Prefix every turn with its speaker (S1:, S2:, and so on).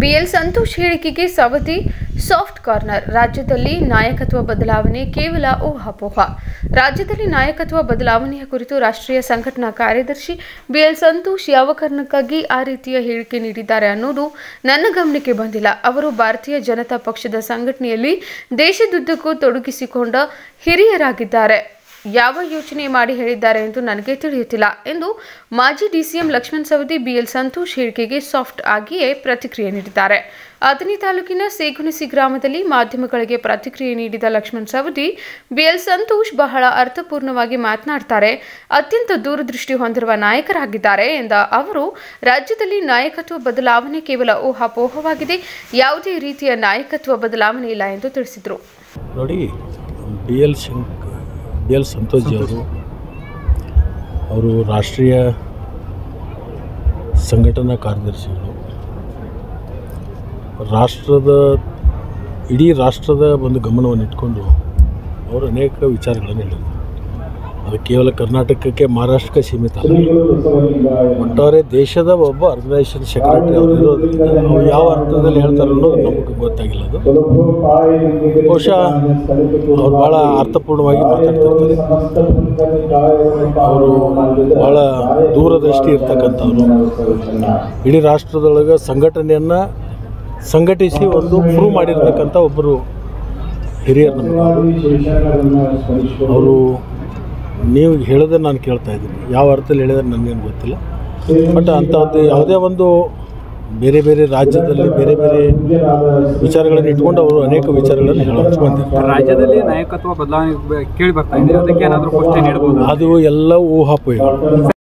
S1: B L Santosh ಹೇಳಿಕೆಗೆ Savadi soft corner ರಾಜ್ಯದಲ್ಲಿ ನಾಯಕತ್ವ ಬದಲಾವಣೆ ಕೇವಲ ಊಹಾಪೋಹ ರಾಜ್ಯದಲ್ಲಿ ನಾಯಕತ್ವ ಬದಲಾವಣೆಯ ಕುರಿತು ರಾಷ್ಟ್ರೀಯ ಸಂಘಟನಾ ಕಾರ್ಯದರ್ಶಿ ಬಿಎಲ್ ಸಂತೋಷ್ ಯಾವ ಕಾರಣಕ್ಕಾಗಿ ಆ ರೀತಿಯ ಹೇಳಿಕೆ ನೀಡಿದ್ದಾರೆ ಅನ್ನೋದು ನನ್ನ ಗಮನಕ್ಕೆ ಬಂದಿಲ್ಲ ಅವರು ಭಾರತೀಯ ಜನತಾ ಪಕ್ಷದ ಸಂಘಟನೆಯಲ್ಲಿ ದೇಶದುದ್ದಕ್ಕೂ ತೊಡಗಿಸಿಕೊಂಡ ಹಿರಿಯರಾಗಿದ್ದಾರೆ ಯಾವ ಯೋಚನೆ ಮಾಡಿ ಹೇಳಿದ್ದಾರೆ ಎಂದು ನನಗೆ ತಿಳಿಯುತ್ತಿಲ್ಲ ಎಂದು ಮಾಜಿ ಡಿಸಿಎಂ ಲಕ್ಷ್ಮಣ್ ಸವದಿ ಬಿಎಲ್ ಸಂತೋಷ್ ಹೇಳಿಕೆಗೆ ಸಾಫ್ಟ್ ಆಗಿಯೇ ಪ್ರತಿಕ್ರಿಯೆ ನೀಡಿದ್ದಾರೆ ಅಥಣಿ ತಾಲೂಕಿನ ಸೇಗುಣಿಸಿ ಗ್ರಾಮದಲ್ಲಿ ಮಾಧ್ಯಮಗಳಿಗೆ ಪ್ರತಿಕ್ರಿಯೆ ನೀಡಿದ ಲಕ್ಷ್ಮಣ್ ಸವದಿ ಬಿಎಲ್ ಸಂತೋಷ್ ಬಹಳ ಅರ್ಥಪೂರ್ಣವಾಗಿ ಮಾತನಾಡ್ತಾರೆ ಅತ್ಯಂತ ದೂರದೃಷ್ಟಿ ಹೊಂದಿರುವ ನಾಯಕರಾಗಿದ್ದಾರೆ ಎಂದ ಅವರು ರಾಜ್ಯದಲ್ಲಿ ನಾಯಕತ್ವ ಬದಲಾವಣೆ ಕೇವಲ ಊಹಾಪೋಹವಾಗಿದೆ ಯಾವುದೇ ರೀತಿಯ ನಾಯಕತ್ವ ಬದಲಾವಣೆ ಇಲ್ಲ ಎಂದು ತಿಳಿಸಿದರು
S2: ನೋಡಿ ಬಿ ಎಲ್ ಶಂಕ್ ಬಿ ಎಲ್ ಸಂತೋಷ್ ಜಿ ಅವರು ಅವರು ರಾಷ್ಟ್ರೀಯ ಸಂಘಟನಾ ಕಾರ್ಯದರ್ಶಿಗಳು ರಾಷ್ಟ್ರದ ಇಡೀ ರಾಷ್ಟ್ರದ ಒಂದು ಗಮನವನ್ನು ಇಟ್ಕೊಂಡು ಅವರು ಅನೇಕ ವಿಚಾರಗಳನ್ನು ಹೇಳಿದರು ಅದು ಕೇವಲ ಕರ್ನಾಟಕಕ್ಕೆ ಮಹಾರಾಷ್ಟ್ರಕ್ಕೆ ಸೀಮಿತ ಅಲ್ಲ ಒಟ್ಟಾರೆ ದೇಶದ ಒಬ್ಬ ಆರ್ಗನೈಸೇಷನ್ ಸೆಕ್ರೆಟರಿ ಅವರು ಇರೋದ್ರಿಂದ ಅವ್ರು ಯಾವ ಅರ್ಥದಲ್ಲಿ ಹೇಳ್ತಾರೆ ಅನ್ನೋದು ನಮಗೆ ಗೊತ್ತಾಗಿಲ್ಲ ಅದು ಬಹುಶಃ ಅವ್ರು ಭಾಳ ಅರ್ಥಪೂರ್ಣವಾಗಿ ಮಾತಾಡ್ತಿರ್ತಾರೆ ಅವರು ಭಾಳ ದೂರದೃಷ್ಟಿ ಇರ್ತಕ್ಕಂಥವ್ರು ಇಡೀ ರಾಷ್ಟ್ರದೊಳಗೆ ಸಂಘಟನೆಯನ್ನು ಸಂಘಟಿಸಿ ಒಂದು ಪ್ರೂವ್ ಮಾಡಿರ್ತಕ್ಕಂಥ ಒಬ್ಬರು ಹಿರಿಯರು ನಮಗೆ ಅವರು ನೀವು ಹೇಳಿದ್ರೆ ನಾನು ಕೇಳ್ತಾ ಇದ್ದೀನಿ ಯಾವ ಅರ್ಥದಲ್ಲಿ ಹೇಳಿದ್ರೆ ನನಗೇನು ಗೊತ್ತಿಲ್ಲ ಬಟ್ ಅಂಥದ್ದು ಯಾವುದೇ ಒಂದು ಬೇರೆ ಬೇರೆ ರಾಜ್ಯದಲ್ಲಿ ಬೇರೆ ಬೇರೆ ವಿಚಾರಗಳನ್ನು ಇಟ್ಕೊಂಡು ಅವರು ಅನೇಕ ವಿಚಾರಗಳನ್ನು ಹೇಳೋಕೆ ಬಂದಿದ್ದಾರೆ
S3: ರಾಜ್ಯದಲ್ಲಿ ನಾಯಕತ್ವ ಬದಲಾವಣೆ ಬ- ಕೇಳಿ ಬರ್ತಾ ಇದೆ ಅದಕ್ಕೆ ಏನಾದರೂ ಕ್ವಶನ್ ನೀಡಬಹುದು
S2: ಅದು ಎಲ್ಲ ಊಹಾಪೋಹಗಳು